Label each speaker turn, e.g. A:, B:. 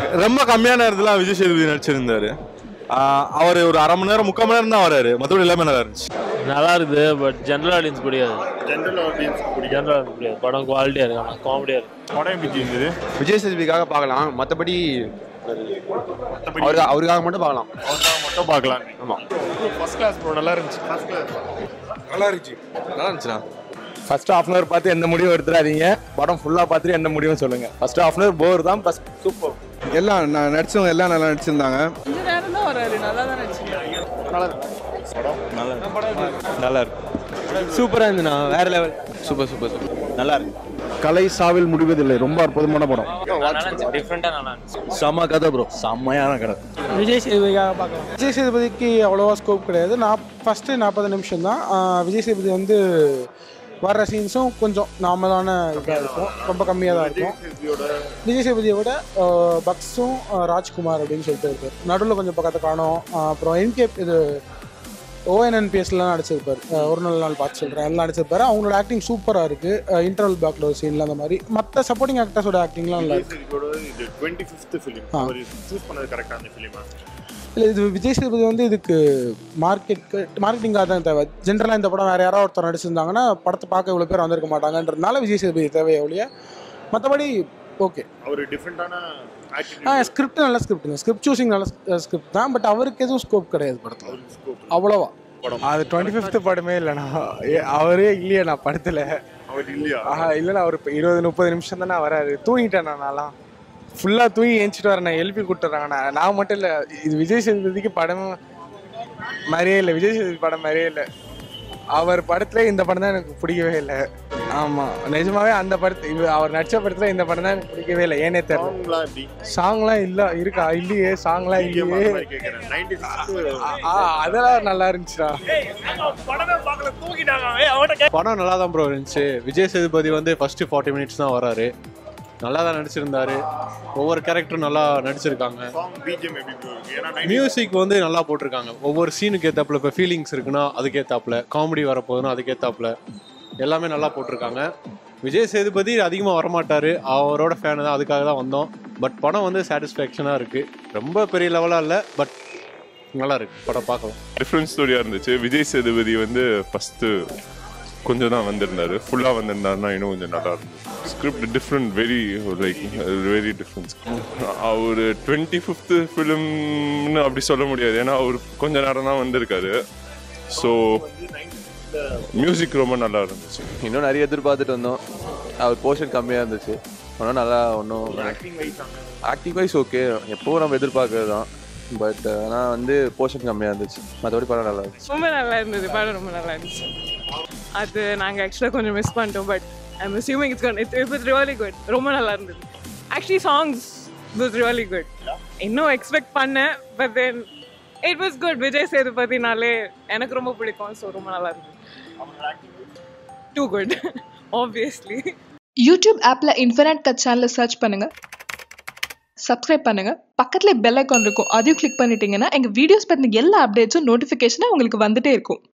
A: ரொம்ப கம்மியான நேரத்துல விஜய் சேதுபதி நடிச்சிருந்தாரு அவர் ஒரு அரை மணி நேரம் முக்கால் மணி நேரம் தான் வராரு மற்றபடி எல்லாமே நல்லா இருந்துச்சு
B: நல்லா இருக்குது பட் ஜென்ரல் ஆடியன்ஸ் பிடிக்காது
C: ஜென்ரல் ஆடியன்ஸ் பிடிக்கும்
B: ஜென்ரல் ஆடியன்ஸ் பிடிக்காது படம் குவாலிட்டியாக இருக்கு ஆனால் காமெடியாக இருக்கு
C: படம் எப்படி இருந்தது
D: விஜய் சேதுபதிக்காக பார்க்கலாம் மற்றபடி அவருக்கு அவருக்காக மட்டும் பார்க்கலாம்
C: அவருக்காக மட்டும் பார்க்கலாம்
D: ஆமாம்
C: ஃபர்ஸ்ட் கிளாஸ் ப்ரோ நல்லா இருந்துச்சு ஃபர்ஸ்ட் கிளாஸ்
A: நல்லா இருந்துச்சு நல்லா இருந்துச்சுண்ணா
E: ஃபர்ஸ்ட் ஹாஃப் அன் அவர் பார்த்து எந்த முடிவும் எடுத்துடாதீங்க படம் ஃபுல்லாக பார்த்துட்டு எந்த முடிவும் சொல்லுங்க first half an hour bore தான் பஸ் சூப்பர்
F: எல்லாம் நான் நடிச்சவங்க எல்லாம் நல்லா நடிச்சிருந்தாங்க
G: கொஞ்ச நேரம் தான் வராரு நல்லா தான் நடிச்சிருக்காரு
E: நல்லா இருக்கு சூப்பராக இருந்துண்ணா வேற லெவல் சூப்பர் சூப்பர் சூப்பர் நல்லா இருக்கு
F: கலை சாவில் முடிவதில்லை ரொம்ப அற்புதமான படம்
B: டிஃப்ரெண்ட்டாக நல்லா இருந்துச்சு
E: செம்ம கதை ப்ரோ செம்மையான கதை
H: விஜய் சேதுபதிக்காக பார்க்கலாம் விஜய் சேதுபதிக்கு அவ்வளோவா ஸ்கோப் கிடையாது நான் ஃபஸ்ட்டு நாற்பது நிமிஷம் தான் விஜய் சேதுபதி வந்து வர்ற சீன்ஸும் கொஞ்சம் நார்மலான இதாக இருக்கும் ரொம்ப கம்மியாக தான் இருக்கும் விஜய் சேதுபதியை விட ஆஹ், பக்ஸும் ஆஹ், ராஜ்குமார் அப்படின்னு சொல்லிட்டு இருக்கார் நடுவில் கொஞ்சம் பக்கத்தை காணோம் ஆஹ், அப்புறம் என்கே இது ஓஎன்என்பிஎஸ்லாம் நடிச்சிருப்பார் ஆஹ், ஒரு நாள் நாள் பார்த்து சொல்கிறேன் எல்லாம் நடிச்சிருப்பாரு அவங்களோட ஆக்டிங் சூப்பராக இருக்குது இன்டர்வல் பேக்கில் ஒரு சீனில் அந்த மாதிரி மற்ற சப்போர்ட்டிங் ஆக்டர்ஸோட ஆக்டிங்லாம் நல்லா இருக்கு
C: இதோட இது டுவெண்ட்டி ஃபிஃப்த் ஃபிலிம்
H: ஆ.
C: அவர் சூஸ் பண்ணது கரெக்டான ஃபிலிமா
H: இல்லை இது விஜய் சேதுபதி வந்து இதுக்கு மார்க்கெட் மார்க்கெட்டிங்காக தான் தேவை ஜென்ரலாக இந்த படம் வேறு யாராவது ஒருத்தர் நடிச்சிருந்தாங்கன்னா படத்தை பார்க்க இவ்வளோ பேர் வந்திருக்க மாட்டாங்கன்றதுனால விஜய் சேதுபதி தேவையை ஒழிய மற்றபடி ஓகே
C: அவர் டிஃப்ரெண்டான
H: ஆ
C: ஆக்டிவிட்டி
H: ஸ்கிரிப்ட் நல்ல ஸ்கிரிப்டுங்க ஸ்கிரிப்ட் சூசிங் நல்ல ஸ்கிரிப்ட் தான் பட் அவருக்கு எதுவும் ஸ்கோப் கிடையாது படத்தில் அவ்வளோவா
E: அது டுவெண்ட்டி ஃபிஃப்த் படமே இல்லைண்ணா ஏ- அவரே இல்லையா நான் படத்தில்
C: அவர் இல்லையா
E: ஆஹா இல்லைண்ணா அவர் இப்போ இருபது முப்பது நிமிஷம் தானே வராரு தூங்கிட்டேண்ணா நான்லாம் ஃபுல்லாக தூங்கி ஏஞ்சிட்டு வரேன் எழுப்பி கொடுத்துட்றாங்கண்ணா நான் மட்டும் இல்லை இது விஜய் சேதுபதிக்கு படம் மாதிரியே இல்லை விஜய் சேதுபதி படம் மாதிரியே இல்லை அவர் படத்துல இந்த படம் தான் எனக்கு பிடிக்கவே இல்லை ஆமாம் நிஜமாவே அந்த படத்து இவ- அவர் நடிச்ச படத்துல இந்த படம் தான் எனக்கு பிடிக்கவே இல்லை ஏனே தெரியல
C: சாங்லாம் எப்படி
E: சாங்லாம் இல்ல இருக்கா இல்லையே சாங்லாம்
C: BGM அந்த
E: இல்லையே
C: மாதிரி கேட்குறேன் நைன்டி
E: ஆ, அதெல்லாம் நல்லா இருந்துச்சுடா
I: படம் நல்லா தான் ப்ரோ இருந்துச்சு விஜய் சேதுபதி வந்து ஃபர்ஸ்ட் ஃபார்ட்டி மினிட்ஸ் தான் வராரு நல்லா தான் நடிச்சிருந்தாரு ஒவ்வொரு கேரக்டரும் நல்லா நடிச்சிருக்காங்க
C: சாங் பிஜிஎம் எப்படி bro இருக்கு ஏன்னா 90s
I: மியூசிக் வந்து நல்லா போட்டிருக்காங்க ஒவ்வொரு சீனுக்கு ஏத்தாப்புல இப்போ ஃபீலிங்ஸ் இருக்குன்னா அதுக்கேத்தாப்புல காமெடி வரப்போகுதுன்னா அதுக்கேத்தாப்புல எல்லாமே நல்லா போட்டிருக்காங்க விஜய் சேதுபதி அதிகமாக வரமாட்டார் அவரோட ஃபேனு தான் அதுக்காக தான் வந்தோம் பட் படம் வந்து சாட்டிஸ்ஃபேக்ஷனாக இருக்குது ரொம்ப பெரிய லெவலாக இல்லை பட் நல்லா இருக்கு படம் பார்க்கலாம்
J: டிஃப்ரெண்ட் ஸ்டோரியாக இருந்துச்சு விஜய் சேதுபதி வந்து ஃபஸ்ட்டு கொஞ்சம் தான் வந்திருந்தாரு ஃபுல்லாக வந்திருந்தாருன்னா இன்னும் கொஞ்சம் நல்லா இருந்துச்சு script different very like very different அவர் டுவெண்ட்டி ஃபிஃப்த்து ஃபிலிம்னு அப்படி சொல்ல முடியாது ஏன்னா அவர் கொஞ்ச நேரம் தான் வந்திருக்காரு ஸோ மியூசிக் ரொம்ப நல்லா இருந்துச்சு
D: இன்னும் நிறைய எதிர்பார்த்துட்டு வந்தோம் அவர் போர்ஷன் கம்மியாக இருந்துச்சு ஒன்றும் நல்லா ஒன்றும்
C: acting wise
D: acting wise okay எப்போவும் நம்ம எதிர்பார்க்கறது தான் பட் ஆனால் வந்து போர்ஷன் கம்மியாக இருந்துச்சு மற்றபடி படம் நல்லா இருந்துச்சு
G: ரொம்ப நல்லா இருந்தது படம் ரொம்ப நல்லா இருந்துச்சு அது நாங்கள் ஆக்சுவலாக கொஞ்சம் மிஸ் பண்ணிட்டோம் but I'm assuming it's it it was really good ரொம்ப நல்லா இருந்தது actually songs was really good இன்னும் எக்ஸ்பெக்ட் பண்ணேன் but then it was good Vijay சேதுபதினாலே எனக்கு ரொம்ப பிடிக்கும் ஸோ ரொம்ப நல்லா இருந்தது டூ குட் ஆப்வியஸ்லி
K: யூடியூப் ஆப்பில் இன்ஃபினிட் கட் சேனலை சர்ச் பண்ணுங்க சப்ஸ்கிரைப் பண்ணுங்க பக்கத்துல பெல் ஐக்கான் இருக்கும் அதையும் கிளிக் பண்ணிட்டீங்கன்னா எங்கள் வீடியோஸ் பற்றின எல்லா அப்டேட்ஸும் நோட்டிஃபிகேஷனாக உங்களுக்கு வந்துட்டே இருக்கும்